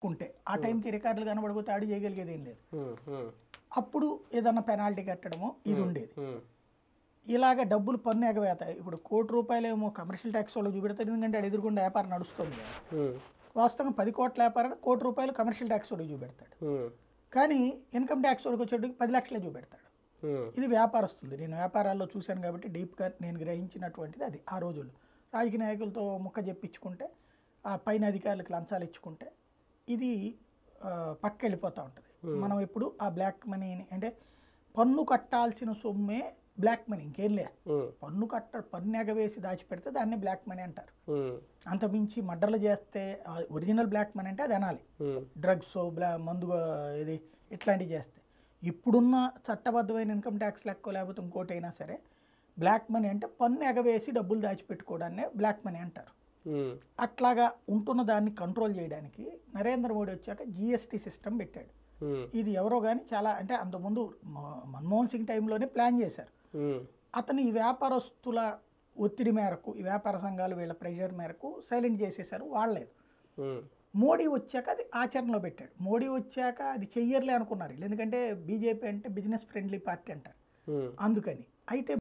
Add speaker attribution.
Speaker 1: ఉంటే ఆ టైంకి రికార్డులు కనబడిపోతే ఆడు చేయగలిగేది ఏం లేదు
Speaker 2: ఉమ్, ఉమ్,
Speaker 1: అప్పుడు ఏదన్నా పెనాల్టీ కట్టడమో ఇది ఉండేది
Speaker 2: ఉమ్,
Speaker 1: ఇలాగ డబ్బులు పన్ను ఎగవేత ఇప్పుడు కోటి రూపాయలు ఏమో కమర్షియల్ ట్యాక్స్ వాళ్ళు చూపెడతారు ఎందుకంటే ఆడ ఎదురుకుండా వ్యాపారం నడుస్తుంది కదా.
Speaker 2: ఉమ్,
Speaker 1: వాస్తవంగా పది కోట్ల వ్యాపారం కోటి రూపాయలు కమర్షియల్ ట్యాక్స్ వాడికి చూపెడతాడు
Speaker 2: ఉమ్,
Speaker 1: కానీ ఇన్కమ్ ట్యాక్స్ వాడికి వచ్చేటికి పది లక్షలే చూపెడతాడు
Speaker 2: ఉమ్,
Speaker 1: ఇది వ్యాపారస్తుంది నేను వ్యాపారాల్లో చూశాను కాబట్టి డీప్గా నేను గ్రహించినటువంటిది అది ఆ రోజుల్లో రాజకీయ నాయకులతో ముక్క చెప్పించుకుంటే ఆ పైన అధికారులకు లంచాలు ఇచ్చుకుంటే ఇది ఆ, పక్క వెళ్ళిపోతూ ఉంటుంది మనం ఎప్పుడు ఆ బ్లాక్ మనీని అంటే పన్ను కట్టాల్సిన సొమ్మే బ్లాక్ మనీ ఇంకేం లే
Speaker 2: ఉమ్,
Speaker 1: పన్ను కట్ట పన్ను ఎగవేసి దాచిపెడితే దాన్ని బ్లాక్ మనీ అంటారు
Speaker 2: ఉమ్,
Speaker 1: అంతమించి మర్డర్లు చేస్తే ఒరిజినల్ బ్లాక్ మనీ అంటే అది అనాలి
Speaker 2: ఉమ్,
Speaker 1: డ్రగ్స్ బ్లా మందు ఇది ఇట్లాంటివి చేస్తే ఇప్పుడున్న చట్టబద్ధమైన ఇన్కమ్ ట్యాక్స్ లెక్క లేకపోతే ఇంకోటి అయినా సరే బ్లాక్ మనీ అంటే పన్ను ఎగవేసి డబ్బులు దాచిపెట్టుకోవడాన్నే బ్లాక్ మనీ అంటారు
Speaker 2: ఉమ్,
Speaker 1: అట్లాగా ఉంటున్న దాన్ని కంట్రోల్ చేయడానికి నరేంద్ర మోడీ వచ్చాక జిఎస్టీ సిస్టమ్ పెట్టాడు
Speaker 2: ఉమ్,
Speaker 1: ఇది ఎవరో కానీ చాలా అంటే అంతకుముందు మ- మన్మోహన్ సింగ్ టైంలోనే ప్లాన్ చేశారు
Speaker 2: ఉమ్,
Speaker 1: అతను ఈ వ్యాపారస్తుల ఒత్తిడి మేరకు ఈ వ్యాపార సంఘాలు వీళ్ళ ప్రెషర్ మేరకు సైలెంట్ చేసేశారు వాడలేదు
Speaker 2: ఉమ్,
Speaker 1: మోడీ వచ్చాక అది ఆచరణలో పెట్టాడు మోడీ వచ్చాక అది చెయ్యర్లే అనుకున్నారు వీళ్ళు. ఎందుకంటే బీజేపీ అంటే బిజినెస్ ఫ్రెండ్లీ పార్టీ అంటారు
Speaker 2: ఉమ్.
Speaker 1: అందుకని అయితే